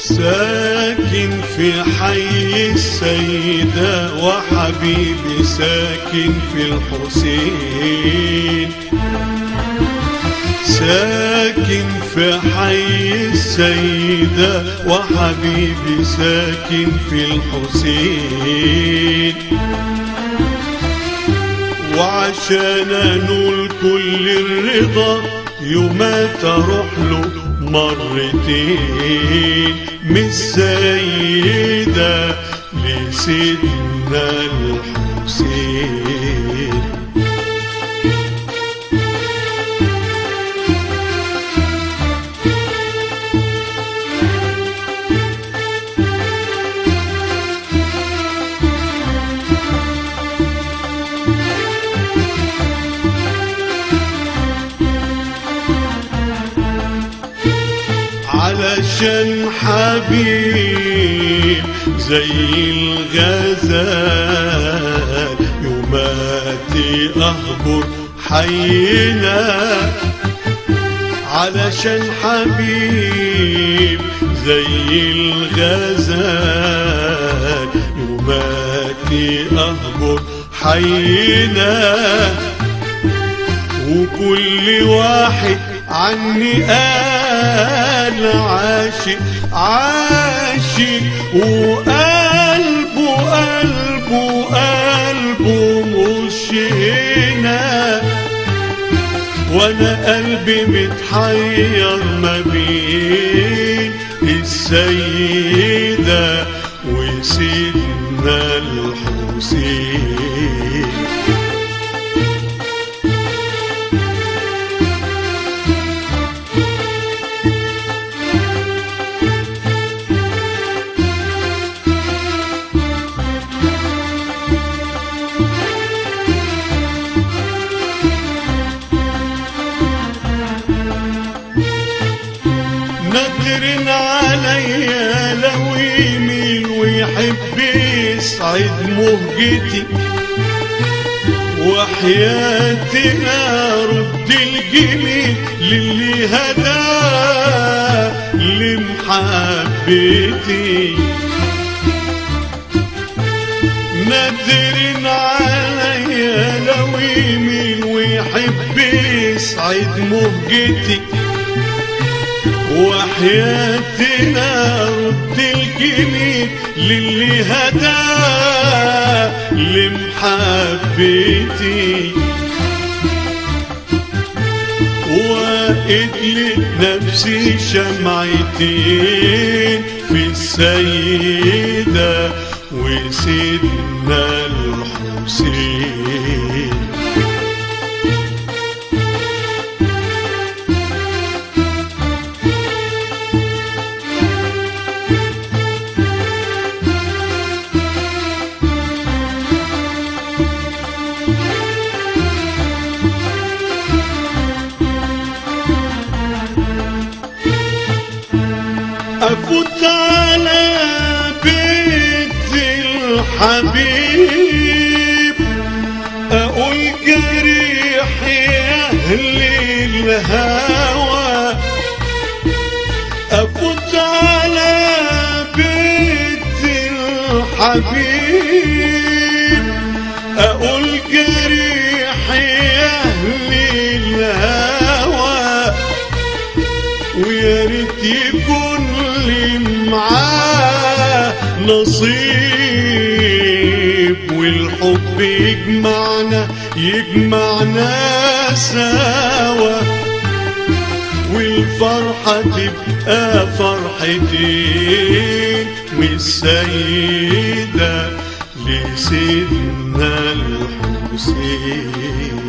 ساكن في حي السيدة وحبيبي ساكن في الحسين ساكن في حي السيدة وحبيبي ساكن في الحسين وعشان انول كل الرضا يوم تروح له مرتين من السيدة لسيدنا الحسين علشان حبيب زي الغزال يوماتي أهجر حينا علشان حبيب زي الغزال يوماتي أهجر حينا وكل واحد عني قال عاشق عاشق وقلبه قلبه قلبه مش هنا وانا قلبي متحير ما بين السيدة وسيدنا الحسين نادر عليا لو يميل ويحب يسعد مهجتي وحياتنا رد الجميل للي هداه لمحبتي نادر عليا لو يميل ويحب يسعد مهجتي وحياتنا رد الجميل للي هداه لمحبتي وقت لنفسي شمعتين في السيدة وسيدنا الحسين أفوت على بيت الحبيب أقول جريح يا أهل الهوى أفوت على بيت الحبيب أقول جريح يا أهل الهوى ويا ريت يكون لي معاه نصيب والحب يجمعنا يجمعنا سوا والفرحة تبقى فرحتين والسيدة لسيدنا الحسين